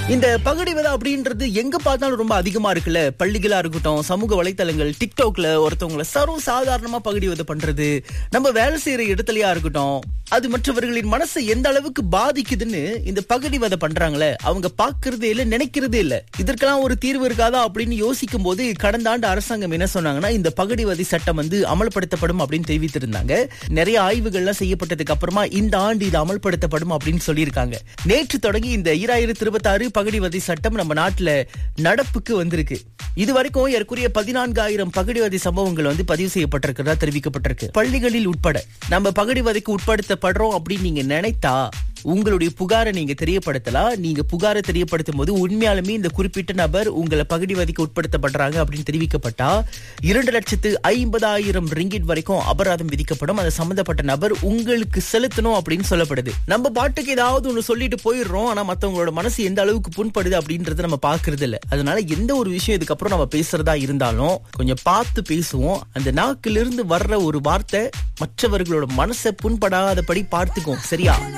இந்த பகடிவதை அப்படின்றது எங்க பார்த்தாலும் ரொம்ப அதிகமா இருக்குல்ல பள்ளிகளா இருக்கட்டும் சமூக வலைத்தளங்கள் டிக்டாக்ல ஒருத்தவங்கள சர்வ சாதாரணமா பகடிவதை பண்றது நம்ம வேலை செய்யற இடத்துலயா இருக்கட்டும் அது மற்றவர்களின் மனசை எந்த அளவுக்கு பாதிக்குதுன்னு இந்த பகடிவதை பண்றாங்களே அவங்க பாக்குறதே இல்ல நினைக்கிறதே இல்ல இதற்கெல்லாம் ஒரு தீர்வு இருக்காதா அப்படின்னு யோசிக்கும் போது கடந்த ஆண்டு அரசாங்கம் என்ன சொன்னாங்கன்னா இந்த பகடிவதை சட்டம் வந்து அமல்படுத்தப்படும் அப்படின்னு தெரிவித்திருந்தாங்க நிறைய ஆய்வுகள்லாம் செய்யப்பட்டதுக்கு அப்புறமா இந்த ஆண்டு இது அமல்படுத்தப்படும் அப்படின்னு சொல்லியிருக்காங்க நேற்று தொடங்கி இந்த ஈராயிரத்தி இருபத்தாறு பகடிவதை சட்டம் நம்ம நாட்டுல நடப்புக்கு வந்திருக்கு இது வரைக்கும் ஏற்குரிய பதினான்காயிரம் பகடிவதை சம்பவங்கள் வந்து பதிவு செய்யப்பட்டிருக்கிறதா தெரிவிக்கப்பட்டிருக்கு பள்ளிகளில் உட்பட நம்ம பகடிவதைக்கு உட்படுத்தப்படுறோம் அப்படின்னு நீங்க நினைத்தா உங்களுடைய புகாரை நீங்க தெரியப்படுத்தலாம் நீங்க புகாரை தெரியப்படுத்தும் போது உண்மையாலுமே இந்த குறிப்பிட்ட நபர் உங்களை பகடிவதைக்கு உட்படுத்தப்படுறாங்க அப்படின்னு தெரிவிக்கப்பட்டா இரண்டு லட்சத்து ஐம்பதாயிரம் ரிங்கிட் வரைக்கும் அபராதம் விதிக்கப்படும் அது சம்பந்தப்பட்ட நபர் உங்களுக்கு செலுத்தணும் அப்படின்னு சொல்லப்படுது நம்ம பாட்டுக்கு ஏதாவது ஒண்ணு சொல்லிட்டு போயிடுறோம் ஆனா மத்தவங்களோட மனசு எந்த அளவுக்கு புண்படுது அப்படின்றத நம்ம பாக்குறது இல்ல அதனால எந்த ஒரு விஷயம் இதுக்கப்புறம் நம்ம பேசுறதா இருந்தாலும் கொஞ்சம் பார்த்து பேசுவோம் அந்த நாக்கிலிருந்து வர்ற ஒரு வார்த்தை மற்றவர்களோட மனசை புண்படாதபடி பார்த்துக்கும் சரியா